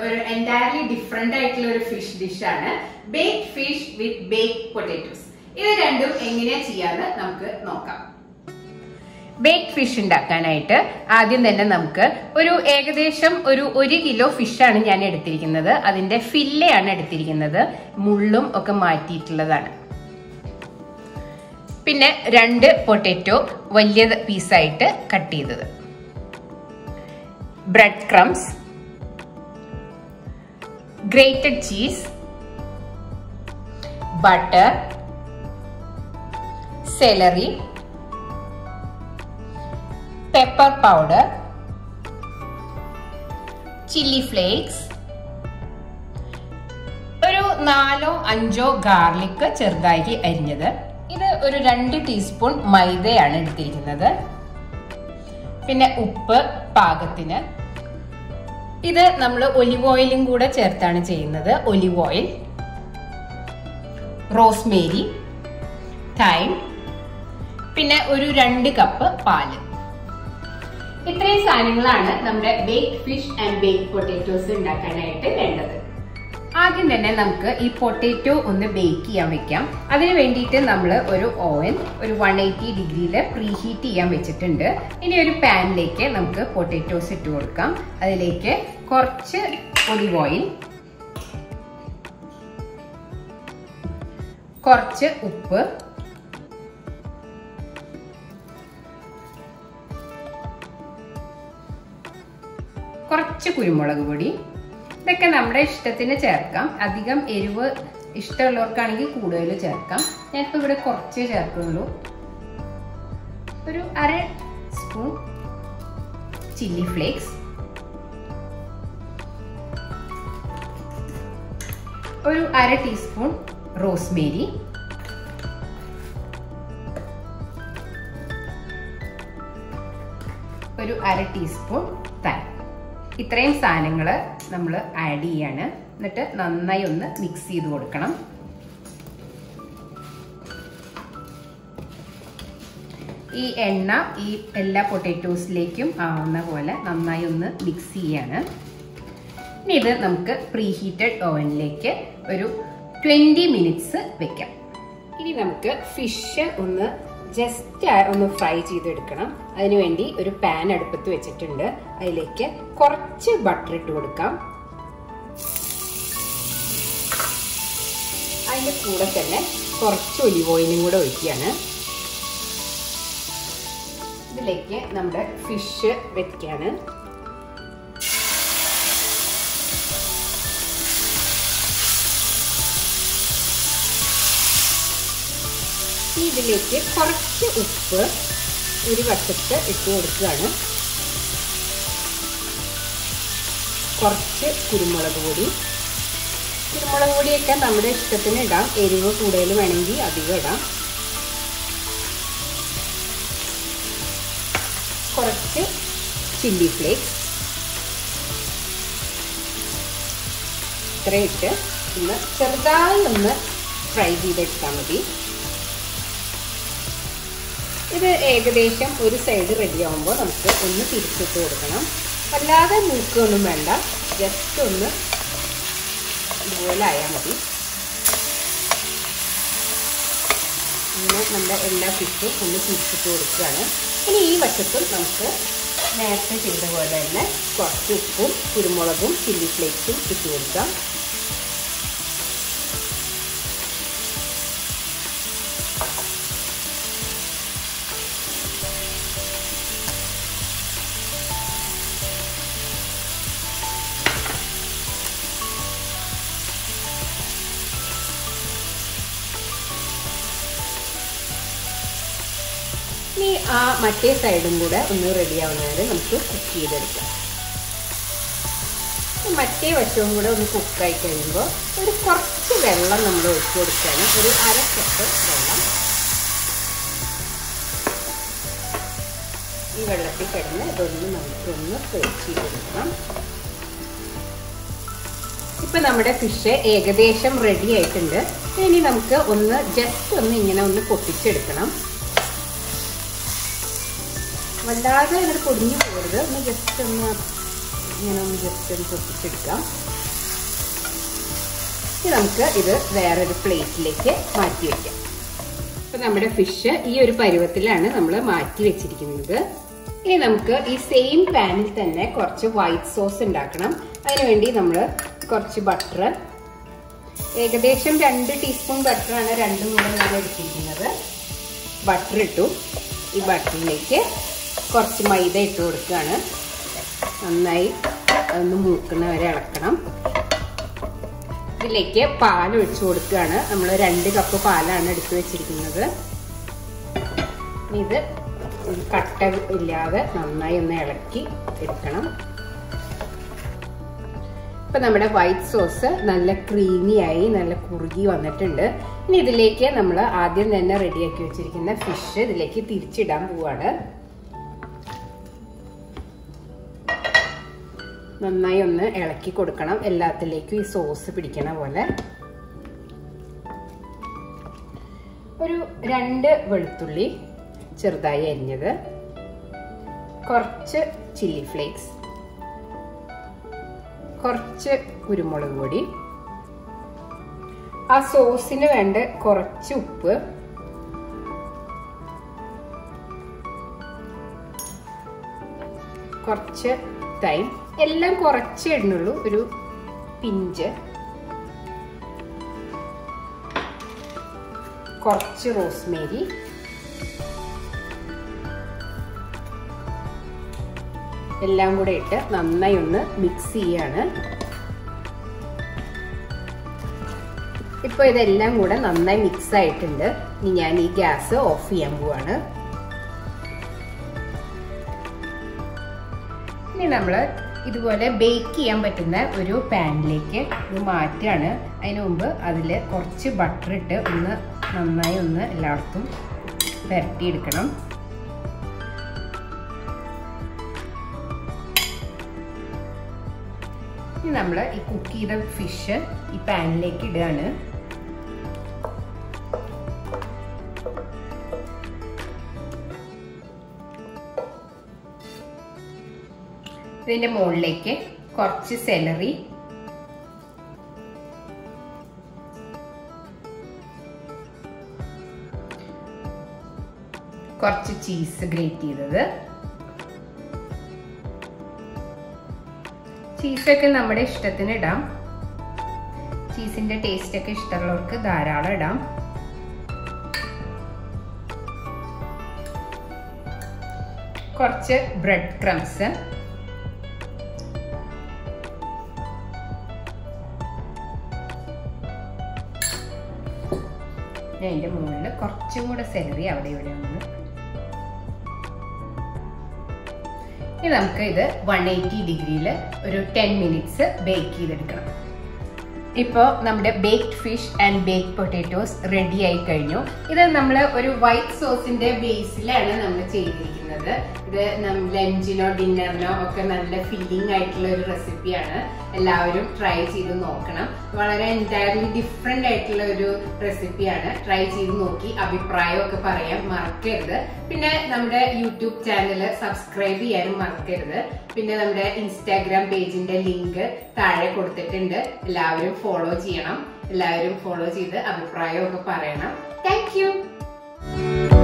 ഒരു entirely different ആയിട്ടുള്ള ഒരു ഫിഷ് ഡിഷാണ് bake fish with bake potatoes ഇത് രണ്ടും എങ്ങനെയാ ചെയ്യാന്ന് നമുക്ക് നോക്കാം ബേക്ക് ഫിഷ് ഉണ്ടാക്കാനായിട്ട് ആദ്യം തന്നെ നമുക്ക് ഒരു ഏകദേശം ഒരു ഒരു കിലോ ഫിഷാണ് ഞാൻ എടുത്തിരിക്കുന്നത് അതിന്റെ ഫില്ലയാണ് എടുത്തിരിക്കുന്നത് മുള്ളും ഒക്കെ മാറ്റിയിട്ടുള്ളതാണ് പിന്നെ രണ്ട് പൊട്ടറ്റോ വലിയ പീസായിട്ട് കട്ട് ചെയ്തത് bread crumbs grated cheese butter celery pepper powder chilli flakes ഒരു നാലോ അഞ്ചോ ഗാർലിക് ചെറുതായി അരിഞ്ഞത് ഇത് ഒരു രണ്ട് ടീസ്പൂൺ മൈദയാണ് എടുത്തിരിക്കുന്നത് പിന്നെ ഉപ്പ് പാകത്തിന് ഇത് നമ്മൾ ഒലിവ് ഓയിലും കൂടെ ചേർത്താണ് ചെയ്യുന്നത് ഒലിവ് ഓയിൽ റോസ്മേരി തൈം പിന്നെ ഒരു രണ്ട് കപ്പ് പാല് ഇത്രയും സാധനങ്ങളാണ് നമ്മുടെ bake fish and bake potatoes ഉണ്ടാക്കാനായിട്ട് വേണ്ടത് ആദ്യം തന്നെ നമുക്ക് ഈ പൊട്ടേറ്റോ ഒന്ന് ബേക്ക് ചെയ്യാൻ വെക്കാം അതിന് വേണ്ടിയിട്ട് നമ്മൾ ഒരു ഓവൻ ഒരു വൺ എയ്റ്റി ഡിഗ്രിയിൽ പ്രീ ഹീറ്റ് ചെയ്യാൻ വെച്ചിട്ടുണ്ട് ഇനി ഒരു പാനിലേക്ക് നമുക്ക് പൊട്ടേറ്റോസ് ഇട്ട് കൊടുക്കാം അതിലേക്ക് കുറച്ച് ഒലിവ് ഓയിൽ കുറച്ച് ഉപ്പ് കുറച്ച് കുരുമുളക് പൊടി ഇതൊക്കെ നമ്മുടെ ഇഷ്ടത്തിന് ചേർക്കാം അധികം എരിവ് ഇഷ്ടമുള്ളവർക്കാണെങ്കിൽ കൂടുതൽ ചേർക്കാം ഞാനിപ്പോൾ ഇവിടെ കുറച്ചേ ചേർക്കുള്ളൂ ഒരു അര സ്പൂൺ ചില്ലി ഫ്ലേക്സ് ഒരു അര ടീസ്പൂൺ റോസ്മേരി ഒരു അര ടീസ്പൂൺ തൈ ഇത്രയും സാധനങ്ങൾ നമ്മൾ ആഡ് ചെയ്യാണ് എന്നിട്ട് നന്നായി ഒന്ന് മിക്സ് ചെയ്ത് കൊടുക്കണം ഈ എണ്ണ ഈ എല്ലാ പൊട്ടാറ്റോസിലേക്കും ആവുന്ന പോലെ നന്നായി ഒന്ന് മിക്സ് ചെയ്യാണ് ഇനി ഇത് നമുക്ക് പ്രീ ഹീറ്റഡ് ഓവനിലേക്ക് ഒരു ട്വൻറ്റി മിനിറ്റ്സ് വെക്കാം ഇനി നമുക്ക് ഫിഷ് ഒന്ന് ജസ്റ്റ് ഒന്ന് ഫ്രൈ ചെയ്തെടുക്കണം അതിനുവേണ്ടി ഒരു പാൻ അടുപ്പത്ത് വെച്ചിട്ടുണ്ട് അതിലേക്ക് കുറച്ച് ബട്ടർ ഇട്ട് കൊടുക്കാം അതിൻ്റെ കൂടെ തന്നെ കുറച്ച് ഒലിവ് ഓയിലും കൂടെ ഒഴിക്കുകയാണ് ഇതിലേക്ക് നമ്മുടെ ഫിഷ് വെക്കുകയാണ് ഇതിലേക്ക് കുറച്ച് ഉപ്പ് ഒരു വശത്ത് ഇട്ട് കൊടുക്കുകയാണ് കുറച്ച് കുരുമുളക് പൊടി കുരുമുളക് പൊടിയൊക്കെ നമ്മുടെ ഇഷ്ടത്തിന് ഇടാം എരിവ് കൂടുതൽ വേണമെങ്കിൽ അധികം ഇടാം കുറച്ച് ചില്ലി ഫ്ലേക്സ് ഇത്രയിട്ട് ഒന്ന് ചെറുതായി ഒന്ന് ഫ്രൈ ചെയ്തെടുത്താൽ മതി ഇത് ഏകദേശം ഒരു സൈഡ് റെഡി ആകുമ്പോൾ നമുക്ക് ഒന്ന് തിരിച്ചിട്ട് കൊടുക്കണം അല്ലാതെ മൂക്കൊന്നും വേണ്ട ജസ്റ്റ് ഒന്ന് ഇതുപോലെ ആയാൽ മതി അങ്ങനെ നമ്മുടെ എല്ലാ ഫിഷും ഒന്ന് തിരിച്ചിട്ട് കൊടുക്കുകയാണ് ഇനി ഈ വശത്തും നമുക്ക് നേരത്തെ ചെയ്ത പോലെ തന്നെ കുറച്ച് ഉപ്പും കുരുമുളകും ചില്ലി ഫ്ലേക്സും ഇട്ട് കൊടുക്കാം ഇനി ആ മറ്റേ സൈഡും കൂടെ ഒന്ന് റെഡി ആവുന്നവരെ നമുക്ക് കുക്ക് ചെയ്തെടുക്കാം മറ്റേ വശവും കൂടെ ഒന്ന് കുക്കായി കഴിയുമ്പോൾ ഒരു കുറച്ച് വെള്ളം നമ്മൾ ഒഴിച്ചു കൊടുക്കുകയാണ് ഒരു അര കപ്പ് വെള്ളം ഈ വെള്ളത്തിൽ കിടന്ന് ഇതൊന്ന് നമുക്കൊന്ന് പൊരിച്ച് ചെയ്തെടുക്കാം ഇപ്പൊ നമ്മുടെ ഫിഷ് ഏകദേശം റെഡി ആയിട്ടുണ്ട് ഇനി നമുക്ക് ഒന്ന് ജസ്റ്റ് ഒന്ന് ഇങ്ങനെ ഒന്ന് പൊട്ടിച്ചെടുക്കണം വല്ലാതെ അങ്ങനെ പൊടിഞ്ഞു പോകരുത് ഒന്ന് ജസ്റ്റ് ഒന്ന് ഇങ്ങനെ ഒന്ന് ജസ്റ്റ് ഒന്ന് പൊട്ടിച്ചെടുക്കാം ഇനി നമുക്ക് ഇത് വേറൊരു പ്ലേറ്റിലേക്ക് മാറ്റി വെക്കാം അപ്പൊ നമ്മുടെ ഫിഷ് ഈ ഒരു പരുവത്തിലാണ് നമ്മൾ മാറ്റി വെച്ചിരിക്കുന്നത് ഇനി നമുക്ക് ഈ സെയിം പാനിൽ തന്നെ കുറച്ച് വൈറ്റ് സോസ് ഉണ്ടാക്കണം അതിനുവേണ്ടി നമ്മൾ കുറച്ച് ബട്ടർ ഏകദേശം രണ്ട് ടീസ്പൂൺ ബട്ടറാണ് രണ്ടും കൂടെ ഞാൻ എടുത്തിരിക്കുന്നത് ബട്ടർ ഇട്ടു ഈ ബട്ടറിലേക്ക് കുറച്ച് മൈദ ഇട്ട് കൊടുക്കുകയാണ് നന്നായി ഒന്ന് മൂക്കുന്ന വരെ ഇളക്കണം ഇതിലേക്ക് പാൽ ഒഴിച്ചു കൊടുക്കുകയാണ് നമ്മൾ രണ്ട് കപ്പ് പാലാണ് എടുത്തു വെച്ചിരിക്കുന്നത് ഇത് കട്ട ഇല്ലാതെ നന്നായി ഒന്ന് ഇളക്കി എടുക്കണം ഇപ്പൊ നമ്മുടെ വൈറ്റ് സോസ് നല്ല ക്രീമി ആയി നല്ല കുറുകി വന്നിട്ടുണ്ട് ഇനി ഇതിലേക്ക് നമ്മൾ ആദ്യം തന്നെ റെഡിയാക്കി വെച്ചിരിക്കുന്ന ഫിഷ് ഇതിലേക്ക് തിരിച്ചിടാൻ പോവാണ് നന്നായി ഒന്ന് ഇളക്കി കൊടുക്കണം എല്ലാത്തിലേക്കും ഈ സോസ് പിടിക്കണ പോലെ ഒരു രണ്ട് വെളുത്തുള്ളി ചെറുതായി അരിഞ്ഞത് കുറച്ച് ചില്ലി ഫ്ലേക്സ് കുറച്ച് കുരുമുളക് പൊടി ആ സോസിന് വേണ്ട കുറച്ച് ഉപ്പ് കുറച്ച് തൈം എല്ലാം കുറച്ച് ഇടുന്നുള്ളൂ ഒരു പിഞ്ച് കുറച്ച് റോസ്മേരി എല്ലാം കൂടെ ഇട്ട് നന്നായി ഒന്ന് മിക്സ് ചെയ്യാണ് ഇപ്പൊ ഇതെല്ലാം കൂടെ നന്നായി മിക്സ് ആയിട്ടുണ്ട് ഇനി ഞാൻ ഈ ഗ്യാസ് ഓഫ് ചെയ്യാൻ പോവാണ് ഇനി നമ്മൾ ഇതുപോലെ ബേക്ക് ചെയ്യാൻ പറ്റുന്ന ഒരു പാനിലേക്ക് ഇത് മാറ്റുകയാണ് അതിന് മുമ്പ് അതിൽ കുറച്ച് ബട്ടർ ഇട്ട് ഒന്ന് നന്നായി ഒന്ന് എല്ലായിടത്തും പുരട്ടിയെടുക്കണം ഇനി നമ്മൾ ഈ കുക്ക് ചെയ്ത ഫിഷ് ഈ പാനിലേക്ക് ഇടുകയാണ് ഇതിന്റെ മുകളിലേക്ക് കുറച്ച് സെലറി കുറച്ച് ചീസ് ഗ്രേറ്റ് ചെയ്തത് ചീസൊക്കെ നമ്മുടെ ഇഷ്ടത്തിന് ഇടാം ചീസിന്റെ ടേസ്റ്റ് ഒക്കെ ഇഷ്ടമുള്ളവർക്ക് ധാരാളം ഇടാം കുറച്ച് ബ്രെഡ് ക്രംസ് അതിന്റെ മുകളിൽ കുറച്ചും കൂടെ സെലറി അവിടെ ഇവിടെ ഒന്ന് ഇനി നമുക്ക് ഇത് വൺ എയ്റ്റി ഡിഗ്രിയിൽ ഒരു ടെൻ മിനിറ്റ്സ് ബേക്ക് ചെയ്തെടുക്കണം ഇപ്പോൾ നമ്മുടെ baked fish and bake potatoes ready ആയി കഴിഞ്ഞു ഇത് നമ്മൾ ഒരു വൈറ്റ് സോസിന്റെ ബേസിലാണ് നമ്മൾ ചെയ്തിരിക്കുന്നത് ഇത് ലഞ്ചിനോ ഡിന്നറിനോ ഒക്കെ നല്ല ഫീലിംഗ് ആയിട്ടുള്ള ഒരു റെസിപ്പിയാണ് എല്ലാവരും ട്രൈ ചെയ്ത് നോക്കണം വളരെ എൻറ്റയർലി ഡിഫറെന്റ് ആയിട്ടുള്ള ഒരു റെസിപ്പിയാണ് ട്രൈ ചെയ്ത് നോക്കി അഭിപ്രായമൊക്കെ പറയാൻ മറക്കരുത് പിന്നെ നമ്മുടെ യൂട്യൂബ് ചാനൽ സബ്സ്ക്രൈബ് ചെയ്യാനും മറക്കരുത് പിന്നെ നമ്മുടെ ഇൻസ്റ്റാഗ്രാം പേജിന്റെ ലിങ്ക് താഴെ കൊടുത്തിട്ടുണ്ട് എല്ലാവരും ഫോളോ ചെയ്യണം എല്ലാവരും ഫോളോ ചെയ്ത് അഭിപ്രായമൊക്കെ പറയണം താങ്ക്